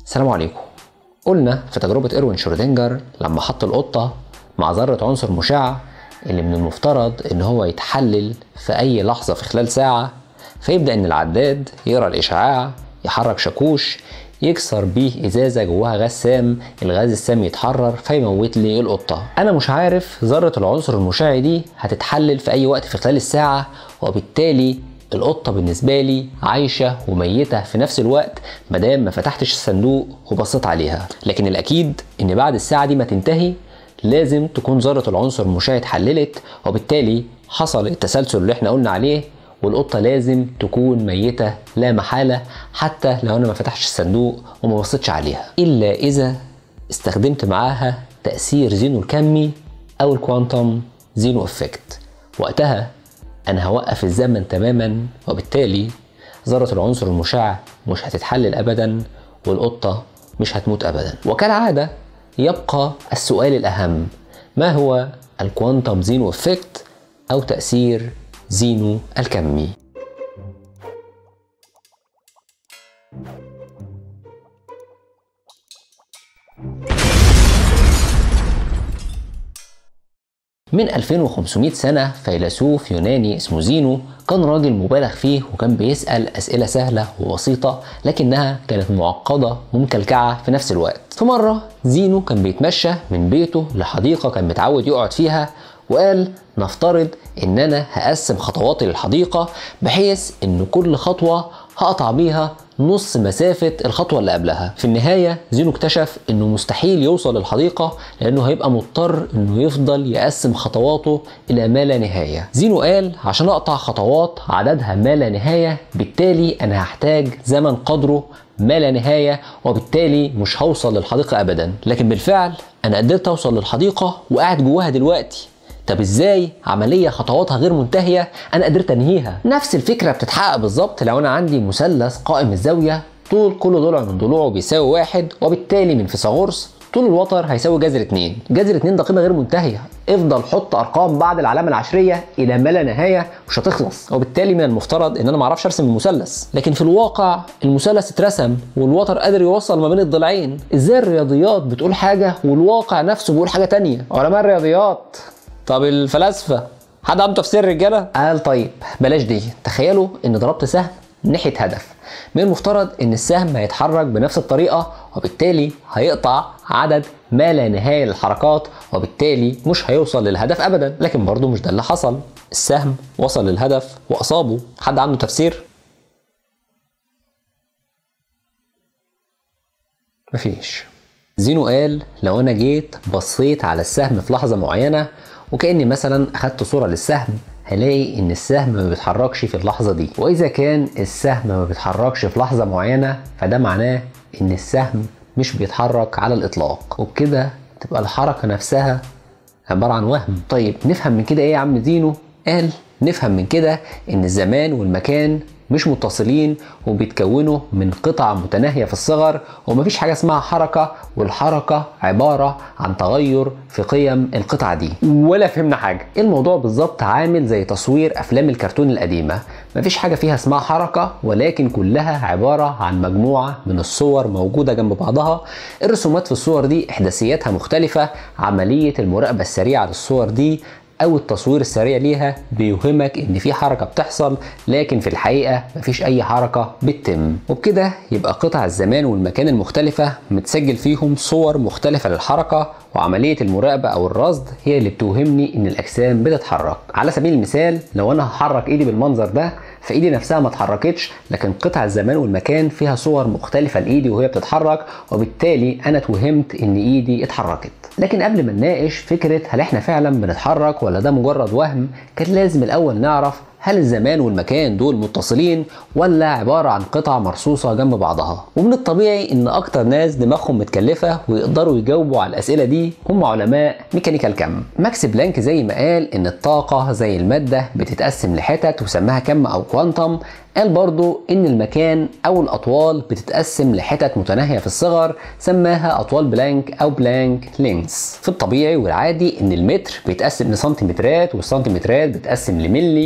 السلام عليكم قلنا في تجربة إروين شرودنجر لما حط القطة مع ذرة عنصر مشع اللي من المفترض إن هو يتحلل في أي لحظة في خلال ساعة فيبدأ إن العداد يقرأ الإشعاع يحرك شاكوش يكسر بيه ازازه جواها غاز سام الغاز السام يتحرر فيموت لي القطه انا مش عارف ذره العنصر المشع دي هتتحلل في اي وقت في خلال الساعه وبالتالي القطة بالنسبة لي عايشة وميتة في نفس الوقت مادام ما فتحتش الصندوق وبصيت عليها لكن الأكيد إن بعد الساعة دي ما تنتهي لازم تكون ذرة العنصر المشع اتحللت وبالتالي حصل التسلسل اللي احنا قلنا عليه والقطة لازم تكون ميتة لا محالة حتى لو أنا ما فتحتش الصندوق وما بصيتش عليها إلا إذا استخدمت معاها تأثير زينو الكمي أو الكوانتم زينو إفكت وقتها أنا هوقف الزمن تماما وبالتالي ذرة العنصر المشع مش هتتحلل أبدا والقطة مش هتموت أبدا وكالعادة يبقى السؤال الأهم ما هو الكوانتم زينو إفكت أو تأثير زينو الكمي من 2500 سنة فيلسوف يوناني اسمه زينو كان راجل مبالغ فيه وكان بيسأل أسئلة سهلة وبسيطة لكنها كانت معقدة ومكلكعة في نفس الوقت في مرة زينو كان بيتمشى من بيته لحديقة كان متعود يقعد فيها وقال نفترض ان انا هقسم خطواتي للحديقة بحيث ان كل خطوة هقطع بيها نص مسافة الخطوة اللي قبلها في النهاية زينو اكتشف انه مستحيل يوصل للحديقة لانه هيبقى مضطر انه يفضل يقسم خطواته الى ما لا نهاية زينو قال عشان اقطع خطوات عددها ما لا نهاية بالتالي انا هحتاج زمن قدره ما لا نهاية وبالتالي مش هوصل للحديقة ابدا لكن بالفعل انا قدرت اوصل للحديقة وقاعد جواها دلوقتي طب ازاي عملية خطواتها غير منتهية انا قدرت انهيها نفس الفكرة بتتحقق بالظبط لو انا عندي مثلث قائم الزاوية طول كل ضلع من ضلوعه بيساوي واحد وبالتالي من فيثاغورس طول الوتر هيساوي جذر 2 جذر 2 ده قيمه غير منتهيه افضل حط ارقام بعد العلامه العشريه الى ما لا نهايه مش هتخلص وبالتالي من المفترض ان انا ما اعرفش ارسم المثلث لكن في الواقع المثلث اترسم والوتر قادر يوصل ما بين الضلعين ازاي الرياضيات بتقول حاجه والواقع نفسه بيقول حاجه تانية علماء الرياضيات طب الفلاسفه حد عنده تفسير رجاله قال طيب بلاش دي تخيلوا ان ضربت سهم ناحيه هدف من المفترض ان السهم هيتحرك بنفس الطريقه وبالتالي هيقطع عدد ما لا نهايه للحركات وبالتالي مش هيوصل للهدف ابدا لكن برضه مش ده اللي حصل السهم وصل للهدف واصابه حد عنده تفسير مفيش زينو قال لو انا جيت بصيت على السهم في لحظه معينه وكاني مثلا اخدت صوره للسهم هلاقي ان السهم ما بيتحركش في اللحظه دي واذا كان السهم ما بيتحركش في لحظه معينه فده معناه ان السهم مش بيتحرك على الاطلاق وبكده تبقى الحركه نفسها عباره عن وهم طيب نفهم من كده ايه يا عم زينو قال نفهم من كده ان الزمان والمكان مش متصلين وبيتكونوا من قطع متناهيه في الصغر ومفيش حاجه اسمها حركه والحركه عباره عن تغير في قيم القطعه دي ولا فهمنا حاجه الموضوع بالظبط عامل زي تصوير افلام الكرتون القديمه مفيش حاجه فيها اسمها حركه ولكن كلها عباره عن مجموعه من الصور موجوده جنب بعضها الرسومات في الصور دي احداثياتها مختلفه عمليه المراقبه السريعه للصور دي او التصوير السريع ليها بيوهمك ان في حركه بتحصل لكن في الحقيقه مفيش اي حركه بتتم وبكده يبقى قطع الزمان والمكان المختلفه متسجل فيهم صور مختلفه للحركه وعمليه المراقبه او الرصد هي اللي بتوهمني ان الاجسام بتتحرك على سبيل المثال لو انا هحرك ايدي بالمنظر ده فايدي نفسها ما اتحركتش لكن قطع الزمان والمكان فيها صور مختلفه لايدي وهي بتتحرك وبالتالي انا اتوهمت ان ايدي اتحركت لكن قبل ما نناقش فكره هل احنا فعلا بنتحرك ولا ده مجرد وهم كان لازم الاول نعرف هل الزمان والمكان دول متصلين ولا عبارة عن قطع مرصوصة جنب بعضها ومن الطبيعي ان اكتر ناس دماغهم متكلفة ويقدروا يجاوبوا على الاسئلة دي هم علماء ميكانيكا الكم ماكس بلانك زي ما قال ان الطاقة زي المادة بتتقسم لحتت وسماها كم او كوانتم قال برضو ان المكان او الاطوال بتتقسم لحتت متناهيه في الصغر سماها اطوال بلانك او بلانك لينكس في الطبيعي والعادي ان المتر بيتقسم لسنتيمترات والسنتيمترات بتقسم لملي والملي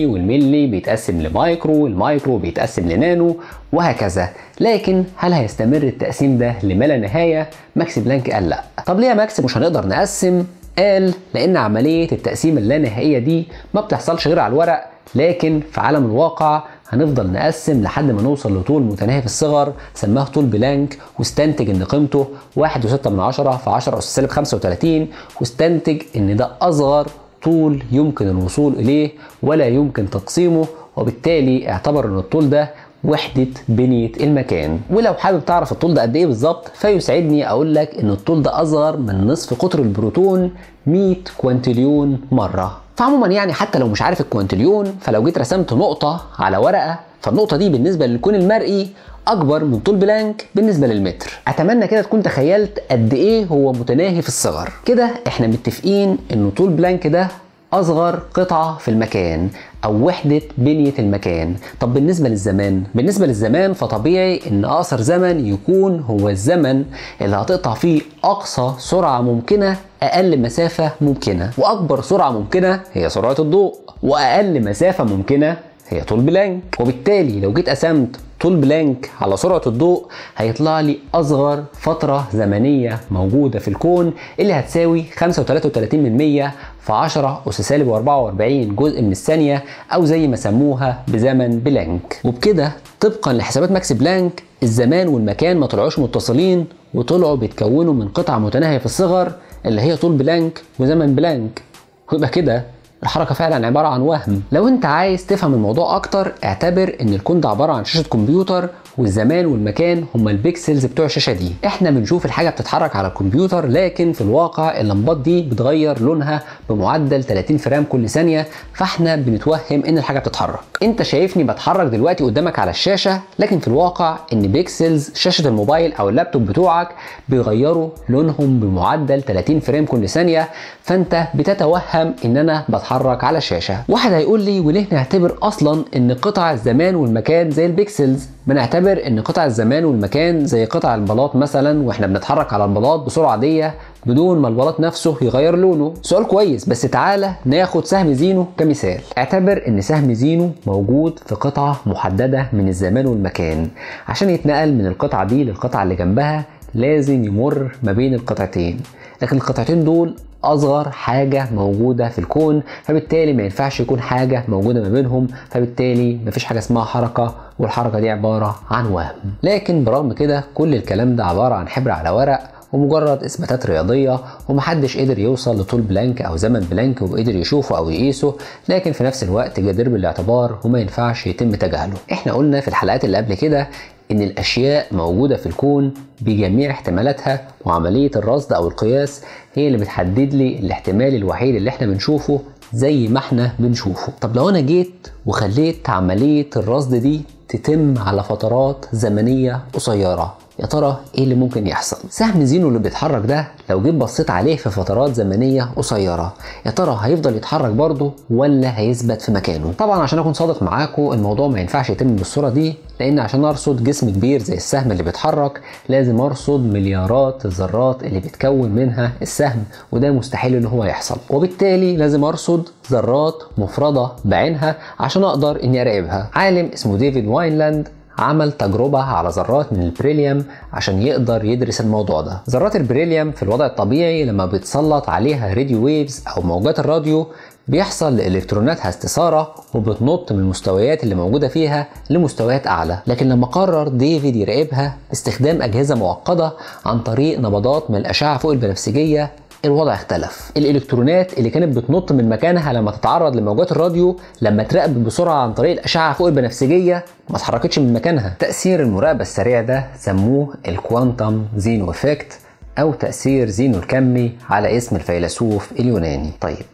الملي بيتقسم لمايكرو المايكرو بيتقسم لنانو وهكذا لكن هل هيستمر التقسيم ده لما لا نهايه ماكس بلانك قال لا طب ليه يا ماكس مش هنقدر نقسم قال لان عمليه التقسيم اللانهائيه دي ما بتحصلش غير على الورق لكن في عالم الواقع هنفضل نقسم لحد ما نوصل لطول متناهي في الصغر سماه طول بلانك واستنتج ان قيمته 1.6 من 10 في 10 اس سالب 35 واستنتج ان ده اصغر طول يمكن الوصول اليه ولا يمكن تقسيمه وبالتالي اعتبر ان الطول ده وحدة بنية المكان ولو حابب تعرف الطول ده قد ايه بالظبط فيسعدني اقول لك ان الطول ده اصغر من نصف قطر البروتون 100 كوانتليون مرة فعموما يعني حتى لو مش عارف الكوانتليون فلو جيت رسمت نقطة على ورقة فالنقطة دي بالنسبة للكون المرئي أكبر من طول بلانك بالنسبة للمتر أتمنى كده تكون تخيلت قد إيه هو متناهي في الصغر كده إحنا متفقين إن طول بلانك ده أصغر قطعة في المكان أو وحدة بنية المكان طب بالنسبة للزمان بالنسبة للزمان فطبيعي إن أقصر زمن يكون هو الزمن اللي هتقطع فيه أقصى سرعة ممكنة أقل مسافة ممكنة وأكبر سرعة ممكنة هي سرعة الضوء وأقل مسافة ممكنة هي طول بلانك وبالتالي لو جيت قسمت طول بلانك على سرعة الضوء هيطلع لي أصغر فترة زمنية موجودة في الكون اللي هتساوي 5.33 من 100 في 10 أس سالب 44 جزء من الثانية أو زي ما سموها بزمن بلانك وبكده طبقا لحسابات ماكس بلانك الزمان والمكان ما طلعوش متصلين وطلعوا بيتكونوا من قطع متناهية في الصغر اللي هي طول بلانك وزمن بلانك ويبقى كده الحركة فعلا عبارة عن وهم لو انت عايز تفهم الموضوع اكتر اعتبر ان الكون ده عبارة عن شاشة كمبيوتر والزمان والمكان هما البيكسلز بتوع الشاشة دي احنا بنشوف الحاجة بتتحرك على الكمبيوتر لكن في الواقع اللمبات دي بتغير لونها بمعدل 30 فريم كل ثانية فاحنا بنتوهم ان الحاجة بتتحرك انت شايفني بتحرك دلوقتي قدامك على الشاشة لكن في الواقع ان بيكسلز شاشة الموبايل او اللابتوب بتوعك بيغيروا لونهم بمعدل 30 فريم كل ثانية فانت بتتوهم ان انا بتحرك على الشاشة واحد هيقول لي وليه نعتبر اصلا ان قطع الزمان والمكان زي البيكسلز بنعتبر ان قطع الزمان والمكان زي قطع البلاط مثلا واحنا بنتحرك على البلاط بسرعه عاديه بدون ما البلاط نفسه يغير لونه سؤال كويس بس تعالى ناخد سهم زينو كمثال اعتبر ان سهم زينو موجود في قطعه محدده من الزمان والمكان عشان يتنقل من القطعه دي للقطعه اللي جنبها لازم يمر ما بين القطعتين لكن القطعتين دول اصغر حاجه موجوده في الكون فبالتالي ما ينفعش يكون حاجه موجوده ما بينهم فبالتالي مفيش حاجه اسمها حركه والحركه دي عباره عن وهم لكن برغم كده كل الكلام ده عباره عن حبر على ورق ومجرد اثباتات رياضيه ومحدش قدر يوصل لطول بلانك او زمن بلانك وقدر يشوفه او يقيسه لكن في نفس الوقت جدير بالاعتبار وما ينفعش يتم تجاهله احنا قلنا في الحلقات اللي قبل كده ان الاشياء موجوده في الكون بجميع احتمالاتها وعمليه الرصد او القياس هي اللي بتحدد لي الاحتمال الوحيد اللي احنا بنشوفه زي ما احنا بنشوفه طب لو انا جيت وخليت عمليه الرصد دي تتم على فترات زمنيه قصيره يا ترى ايه اللي ممكن يحصل سهم زينو اللي بيتحرك ده لو جيت بصيت عليه في فترات زمنيه قصيره يا ترى هيفضل يتحرك برضه ولا هيثبت في مكانه طبعا عشان اكون صادق معاكم الموضوع ما ينفعش يتم بالصوره دي لان عشان ارصد جسم كبير زي السهم اللي بيتحرك لازم ارصد مليارات الذرات اللي بيتكون منها السهم وده مستحيل ان هو يحصل وبالتالي لازم ارصد ذرات مفرده بعينها عشان اقدر اني اراقبها عالم اسمه ديفيد واينلاند عمل تجربة على ذرات من البريليوم عشان يقدر يدرس الموضوع ده ذرات البريليوم في الوضع الطبيعي لما بيتسلط عليها راديو ويفز او موجات الراديو بيحصل لالكتروناتها استثاره وبتنط من المستويات اللي موجوده فيها لمستويات اعلى لكن لما قرر ديفيد يراقبها باستخدام اجهزه معقده عن طريق نبضات من الاشعه فوق البنفسجيه الوضع اختلف الالكترونات اللي كانت بتنط من مكانها لما تتعرض لموجات الراديو لما تراقب بسرعه عن طريق الاشعه فوق البنفسجيه ما اتحركتش من مكانها تاثير المراقبه السريع ده سموه الكوانتم زينو افكت او تاثير زينو الكمي على اسم الفيلسوف اليوناني طيب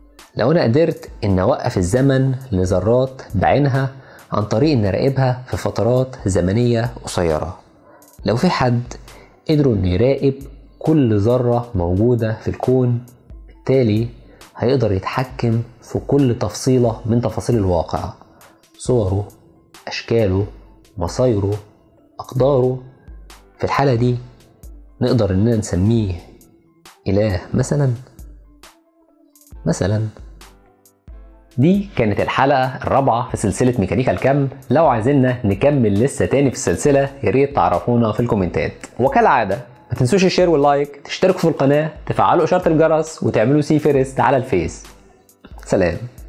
لو انا قدرت ان اوقف الزمن لذرات بعينها عن طريق ان اراقبها في فترات زمنيه قصيره لو في حد قدروا انه يراقب كل ذرة موجودة في الكون بالتالي هيقدر يتحكم في كل تفصيلة من تفاصيل الواقع صوره أشكاله مصايره أقداره في الحالة دي نقدر إننا نسميه إله مثلا مثلا دي كانت الحلقة الرابعة في سلسلة ميكانيكا الكم لو عايزيننا نكمل لسه تاني في السلسلة يا ريت تعرفونا في الكومنتات وكالعادة ما تنسوش الشير واللايك تشتركوا في القناة تفعلوا إشارة الجرس وتعملوا سي فيرست على الفيس سلام